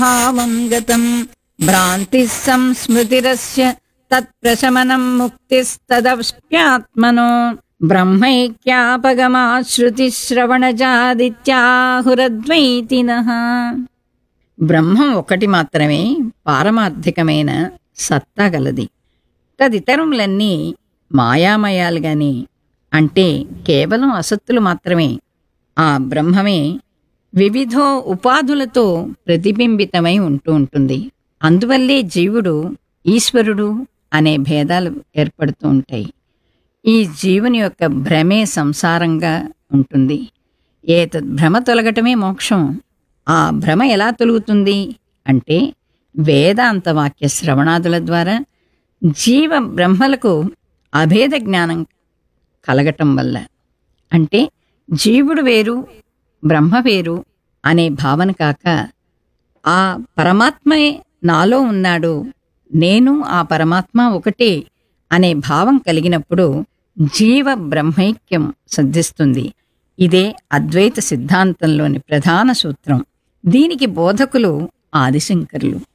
భావం గతం భ్రాంతి సంస్మృతిరస్య తత్ప్రశమనం ముక్తిస్తదప్యాత్మనో బ్రహ్మైక్యాపగమాశ్రుతి శ్రవణజాదిత్యాహురద్వైతినః బ్రహ్మం ఒకటి మాత్రమే పారమార్థికమైన సత్తా గలది తదితరములన్నీ మాయామయాలు గాని అంటే కేవలం అసత్తులు మాత్రమే ఆ బ్రహ్మమే వివిధో ఉపాధులతో ప్రతిబింబితమై ఉంటూ ఉంటుంది అందువల్లే జీవుడు ఈశ్వరుడు అనే భేదాలు ఏర్పడుతూ ఉంటాయి ఈ జీవుని యొక్క భ్రమే సంసారంగా ఉంటుంది ఏ భ్రమ తొలగటమే మోక్షం ఆ భ్రమ ఎలా తొలుగుతుంది అంటే వేదాంత వాక్య శ్రవణాదుల ద్వారా జీవ బ్రహ్మలకు అభేద జ్ఞానం కలగటం వల్ల అంటే జీవుడు వేరు బ్రహ్మ వేరు అనే భావన కాక ఆ పరమాత్మే నాలో ఉన్నాడు నేను ఆ పరమాత్మ ఒకటే అనే భావం కలిగినప్పుడు జీవ బ్రహ్మైక్యం సిద్ధిస్తుంది ఇదే అద్వైత సిద్ధాంతంలోని ప్రధాన సూత్రం దీనికి బోధకులు ఆదిశంకరులు